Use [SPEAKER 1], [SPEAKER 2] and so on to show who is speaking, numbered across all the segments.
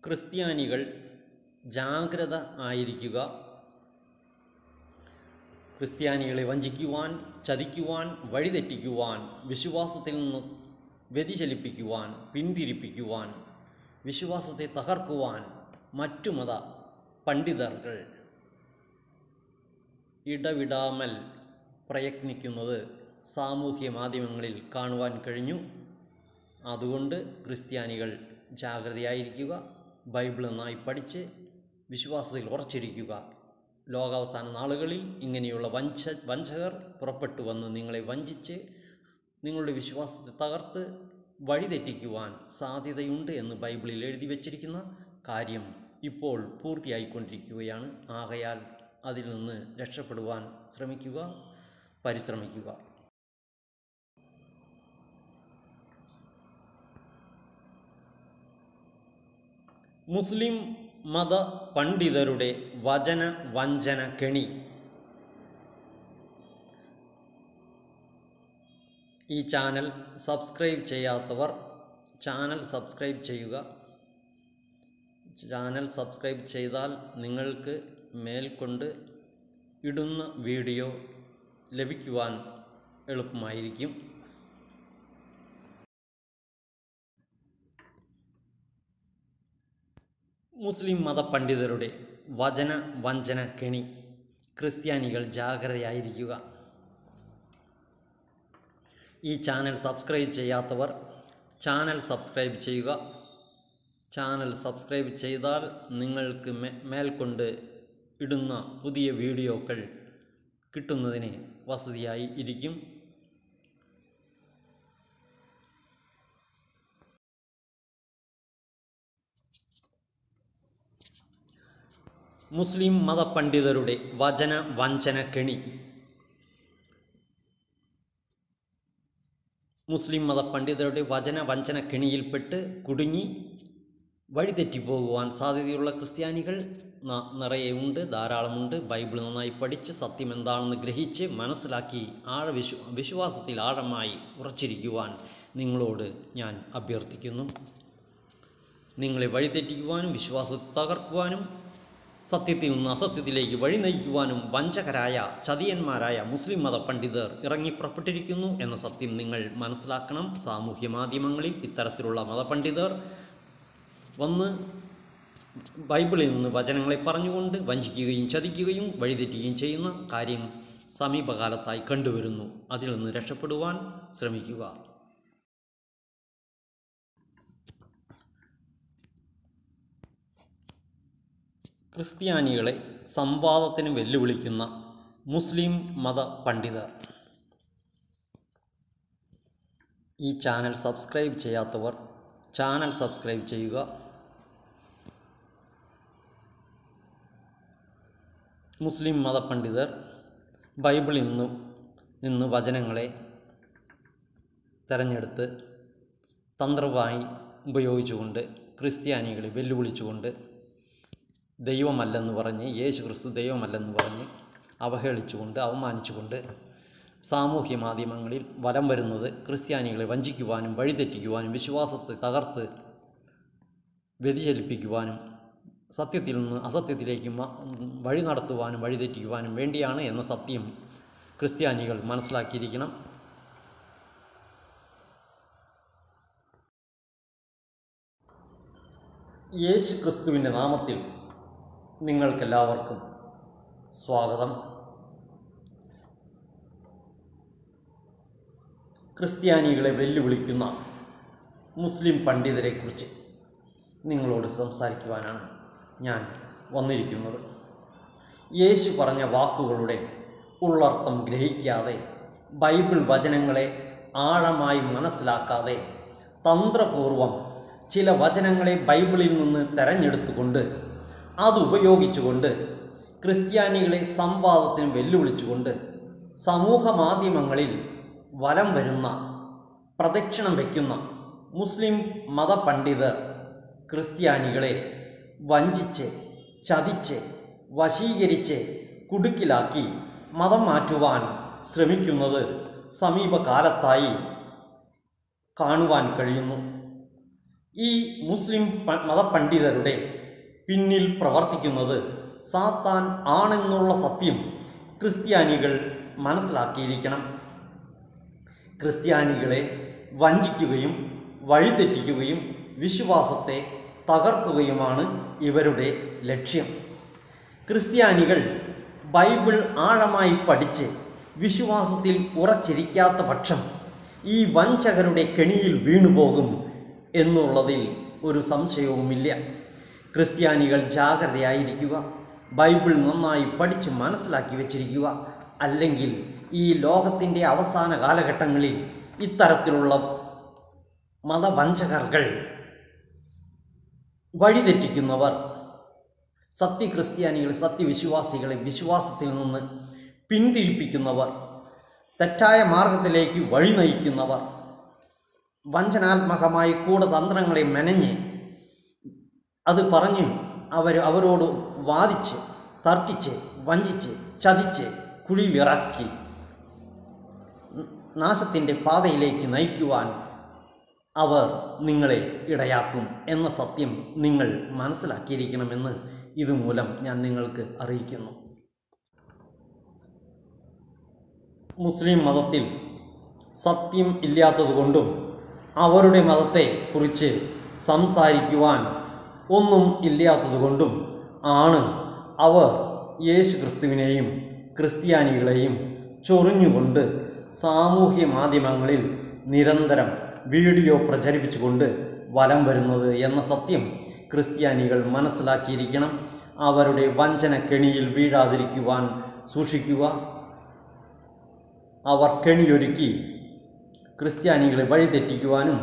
[SPEAKER 1] ക്രിസ്ത്യാനികൾ ജാഗ്രത ആയിരിക്കുക ക്രിസ്ത്യാനികളെ വഞ്ചിക്കുവാൻ ചതിക്കുവാൻ വഴിതെറ്റിക്കുവാൻ വിശ്വാസത്തിൽ നിന്ന് വ്യതിചലിപ്പിക്കുവാൻ പിന്തിരിപ്പിക്കുവാൻ വിശ്വാസത്തെ തകർക്കുവാൻ മറ്റു മത പണ്ഡിതர்கள் ഇടവിടാമൽ പ്രയത്നിക്കുന്നത് സാമൂഹ്യ മാധ്യമങ്ങളിൽ കാണുവാൻ കഴിഞ്ഞു അതുകൊണ്ട് ക്രിസ്ത്യാനികൾ ജാഗ്രതയായിരിക്കുക ബൈബിൾ നന്നായി പഠിച്ച് വിശ്വാസത്തിൽ ഉറച്ചിരിക്കുക ലോകാവസാന നാളുകളിൽ ഇങ്ങനെയുള്ള വഞ്ച വഞ്ചകർ പുറപ്പെട്ടു വന്ന് നിങ്ങളെ വഞ്ചിച്ച് നിങ്ങളുടെ വിശ്വാസത്തെ തകർത്ത് വഴിതെറ്റിക്കുവാൻ സാധ്യതയുണ്ട് എന്ന് ബൈബിളിൽ എഴുതി വച്ചിരിക്കുന്ന കാര്യം ഇപ്പോൾ പൂർത്തിയായിക്കൊണ്ടിരിക്കുകയാണ് ആകയാൽ അതിൽ നിന്ന് രക്ഷപ്പെടുവാൻ ശ്രമിക്കുക പരിശ്രമിക്കുക മുസ്ലിം മത പണ്ഡിതരുടെ വചന വഞ്ചന കെണി ഈ ചാനൽ സബ്സ്ക്രൈബ് ചെയ്യാത്തവർ ചാനൽ സബ്സ്ക്രൈബ് ചെയ്യുക ചാനൽ സബ്സ്ക്രൈബ് ചെയ്താൽ നിങ്ങൾക്ക് മേൽക്കൊണ്ട് ഇടുന്ന വീഡിയോ ലഭിക്കുവാൻ എളുപ്പമായിരിക്കും മുസ്ലിം മതപണ്ഡിതരുടെ വചന വഞ്ചന കെണി ക്രിസ്ത്യാനികൾ ജാഗ്രതയായിരിക്കുക ഈ ചാനൽ സബ്സ്ക്രൈബ് ചെയ്യാത്തവർ ചാനൽ സബ്സ്ക്രൈബ് ചെയ്യുക ചാനൽ സബ്സ്ക്രൈബ് ചെയ്താൽ നിങ്ങൾക്ക് മേ മേൽക്കൊണ്ട് ഇടുന്ന പുതിയ വീഡിയോകൾ കിട്ടുന്നതിന് വസതിയായി ഇരിക്കും മുസ്ലിം മതപണ്ഡിതരുടെ വചന വഞ്ചന കെണി മുസ്ലിം മതപണ്ഡിതരുടെ വചന വഞ്ചന കെണിയിൽപ്പെട്ട് കുടുങ്ങി വഴിതെറ്റിപ്പോകുവാൻ സാധ്യതയുള്ള ക്രിസ്ത്യാനികൾ ന- നിറയെ ഉണ്ട് ധാരാളമുണ്ട് ബൈബിൾ നന്നായി പഠിച്ച് സത്യം എന്താണെന്ന് ഗ്രഹിച്ച് മനസ്സിലാക്കി ആഴ വിശ്വ വിശ്വാസത്തിൽ ആഴമായി ഉറച്ചിരിക്കുവാൻ നിങ്ങളോട് ഞാൻ അഭ്യർത്ഥിക്കുന്നു നിങ്ങളെ വഴിതെറ്റിക്കുവാനും വിശ്വാസത്തെ തകർക്കുവാനും സത്യത്തിൽ നിന്ന് അസത്യത്തിലേക്ക് വഴി നയിക്കുവാനും വഞ്ചകരായ ചതിയന്മാരായ മുസ്ലിം മത പണ്ഡിതർ ഇറങ്ങിപ്പുറപ്പെട്ടിരിക്കുന്നു എന്ന സത്യം നിങ്ങൾ മനസ്സിലാക്കണം സാമൂഹ്യ മാധ്യമങ്ങളിൽ ഇത്തരത്തിലുള്ള മതപണ്ഡിതർ വന്ന് ബൈബിളിൽ നിന്ന് വചനങ്ങളെ പറഞ്ഞുകൊണ്ട് വഞ്ചിക്കുകയും ചതിക്കുകയും വഴിതെറ്റുകയും ചെയ്യുന്ന കാര്യം സമീപകാലത്തായി കണ്ടുവരുന്നു അതിൽ നിന്ന് രക്ഷപ്പെടുവാൻ ശ്രമിക്കുക ക്രിസ്ത്യാനികളെ സംവാദത്തിന് വെല്ലുവിളിക്കുന്ന മുസ്ലിം മത പണ്ഡിതർ ഈ ചാനൽ സബ്സ്ക്രൈബ് ചെയ്യാത്തവർ ചാനൽ സബ്സ്ക്രൈബ് ചെയ്യുക മുസ്ലിം മത പണ്ഡിതർ ബൈബിളിൽ നിന്നും നിന്ന് വചനങ്ങളെ തിരഞ്ഞെടുത്ത് തന്ത്രമായി ഉപയോഗിച്ചുകൊണ്ട് ക്രിസ്ത്യാനികളെ വെല്ലുവിളിച്ചുകൊണ്ട് ദൈവമല്ലെന്ന് പറഞ്ഞ് യേശു ക്രിസ്തു ദൈവമല്ലെന്ന് പറഞ്ഞ് അവഹേളിച്ചുകൊണ്ട് അവമാനിച്ചുകൊണ്ട് സാമൂഹ്യ മാധ്യമങ്ങളിൽ വലം വരുന്നത് ക്രിസ്ത്യാനികളെ വഞ്ചിക്കുവാനും വഴിതെറ്റിക്കുവാനും വിശ്വാസത്തെ തകർത്ത് വ്യതിചലിപ്പിക്കുവാനും സത്യത്തിൽ നിന്ന് അസത്യത്തിലേക്ക് മ- വഴി നടത്തുവാനും വഴിതെറ്റിക്കുവാനും വേണ്ടിയാണ് എന്ന സത്യം ക്രിസ്ത്യാനികൾ മനസ്സിലാക്കിയിരിക്കണം യേശു ക്രിസ്തുവിൻ്റെ നാമത്തിൽ നിങ്ങൾക്കെല്ലാവർക്കും സ്വാഗതം ക്രിസ്ത്യാനികളെ വെല്ലുവിളിക്കുന്ന മുസ്ലിം പണ്ഡിതരെക്കുറിച്ച് നിങ്ങളോട് സംസാരിക്കുവാനാണ് ഞാൻ വന്നിരിക്കുന്നത് യേശു പറഞ്ഞ വാക്കുകളുടെ ഉള്ളർത്ഥം ഗ്രഹിക്കാതെ ബൈബിൾ വചനങ്ങളെ ആഴമായി മനസ്സിലാക്കാതെ തന്ത്രപൂർവം ചില വചനങ്ങളെ ബൈബിളിൽ നിന്ന് തെരഞ്ഞെടുത്തുകൊണ്ട് അതുപയോഗിച്ചുകൊണ്ട് ക്രിസ്ത്യാനികളെ സംവാദത്തിന് വെല്ലുവിളിച്ചുകൊണ്ട് സമൂഹ മാധ്യമങ്ങളിൽ വലം വരുന്ന പ്രദക്ഷിണം വയ്ക്കുന്ന മുസ്ലിം മതപണ്ഡിതർ ക്രിസ്ത്യാനികളെ വഞ്ചിച്ച് ചതിച്ച് വശീകരിച്ച് കുടുക്കിലാക്കി മതം മാറ്റുവാൻ ശ്രമിക്കുന്നത് സമീപകാലത്തായി കാണുവാൻ കഴിയുന്നു ഈ മുസ്ലിം പ- മതപണ്ഡിതരുടെ പിന്നിൽ പ്രവർത്തിക്കുന്നത് സാത്താൻ ആണെന്നുള്ള സത്യം ക്രിസ്ത്യാനികൾ മനസ്സിലാക്കിയിരിക്കണം ക്രിസ്ത്യാനികളെ വഞ്ചിക്കുകയും വഴിതെറ്റിക്കുകയും വിശ്വാസത്തെ തകർക്കുകയുമാണ് ഇവരുടെ ലക്ഷ്യം ക്രിസ്ത്യാനികൾ ബൈബിൾ ആഴമായി പഠിച്ച് വിശ്വാസത്തിൽ ഉറച്ചിരിക്കാത്ത പക്ഷം ഈ വഞ്ചകരുടെ കെണിയിൽ വീണുപോകും എന്നുള്ളതിൽ ഒരു സംശയവുമില്ല ക്രിസ്ത്യാനികൾ ജാഗ്രതയായിരിക്കുക ബൈബിൾ നന്നായി പഠിച്ച് മനസ്സിലാക്കി വച്ചിരിക്കുക അല്ലെങ്കിൽ ഈ ലോകത്തിൻ്റെ അവസാന കാലഘട്ടങ്ങളിൽ ഇത്തരത്തിലുള്ള മതവഞ്ചകർകൾ വഴിതെറ്റിക്കുന്നവർ സത്യക്രിസ്ത്യാനികളെ സത്യവിശ്വാസികളെ വിശ്വാസത്തിൽ നിന്ന് പിന്തിരിപ്പിക്കുന്നവർ തെറ്റായ മാർഗത്തിലേക്ക് വഴി നയിക്കുന്നവർ വഞ്ചനാത്മകമായി കൂടതന്ത്രങ്ങളെ മെനഞ്ഞ് അത് പറഞ്ഞ് അവർ അവരോട് വാദിച്ച് തർക്കിച്ച് വഞ്ചിച്ച് ചതിച്ച് കുഴിയിലിറക്കി നാശത്തിൻ്റെ പാതയിലേക്ക് നയിക്കുവാൻ അവർ നിങ്ങളെ ഇടയാക്കും എന്ന സത്യം നിങ്ങൾ മനസ്സിലാക്കിയിരിക്കണമെന്ന് ഇതുമൂലം ഞാൻ നിങ്ങൾക്ക് അറിയിക്കുന്നു മുസ്ലിം മതത്തിൽ സത്യം ഇല്ലാത്തതുകൊണ്ടും അവരുടെ മതത്തെ കുറിച്ച് സംസാരിക്കുവാൻ ഒന്നും ഇല്ലാത്തതുകൊണ്ടും ആണ് അവർ യേശു ക്രിസ്തുവിനെയും ക്രിസ്ത്യാനികളെയും ചൊറിഞ്ഞുകൊണ്ട് സാമൂഹ്യ മാധ്യമങ്ങളിൽ നിരന്തരം വീഡിയോ പ്രചരിപ്പിച്ചുകൊണ്ട് വലം വരുന്നത് എന്ന സത്യം ക്രിസ്ത്യാനികൾ മനസ്സിലാക്കിയിരിക്കണം അവരുടെ വഞ്ചന കെണിയിൽ വീഴാതിരിക്കുവാൻ സൂക്ഷിക്കുക അവർ കെണിയൊരുക്കി ക്രിസ്ത്യാനികളെ വഴിതെറ്റിക്കുവാനും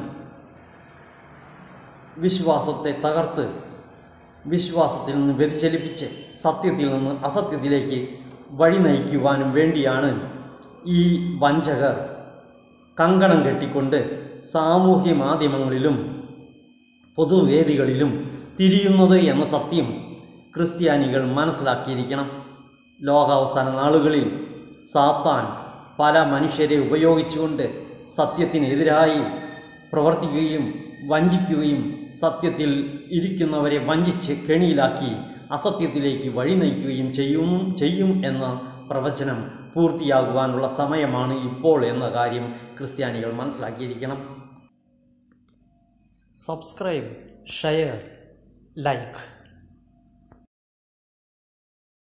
[SPEAKER 1] വിശ്വാസത്തെ തകർത്ത് വിശ്വാസത്തിൽ നിന്ന് വ്യതിചലിപ്പിച്ച് സത്യത്തിൽ നിന്ന് അസത്യത്തിലേക്ക് വഴി നയിക്കുവാനും വേണ്ടിയാണ് ഈ വഞ്ചകർ കങ്കണം കെട്ടിക്കൊണ്ട് സാമൂഹ്യ മാധ്യമങ്ങളിലും പൊതുവേദികളിലും തിരിയുന്നത് എന്ന സത്യം ക്രിസ്ത്യാനികൾ മനസ്സിലാക്കിയിരിക്കണം ലോകാവസാന നാളുകളിൽ സാത്താൻ പല മനുഷ്യരെ ഉപയോഗിച്ചുകൊണ്ട് സത്യത്തിനെതിരായി പ്രവർത്തിക്കുകയും വഞ്ചിക്കുകയും സത്യത്തിൽ ഇരിക്കുന്നവരെ വഞ്ചിച്ച് കെണിയിലാക്കി അസത്യത്തിലേക്ക് വഴി നയിക്കുകയും ചെയ്യും ചെയ്യും എന്ന പ്രവചനം പൂർത്തിയാകുവാനുള്ള സമയമാണ് ഇപ്പോൾ എന്ന കാര്യം ക്രിസ്ത്യാനികൾ മനസ്സിലാക്കിയിരിക്കണം സബ്സ്ക്രൈബ് ഷെയർ ലൈക്ക്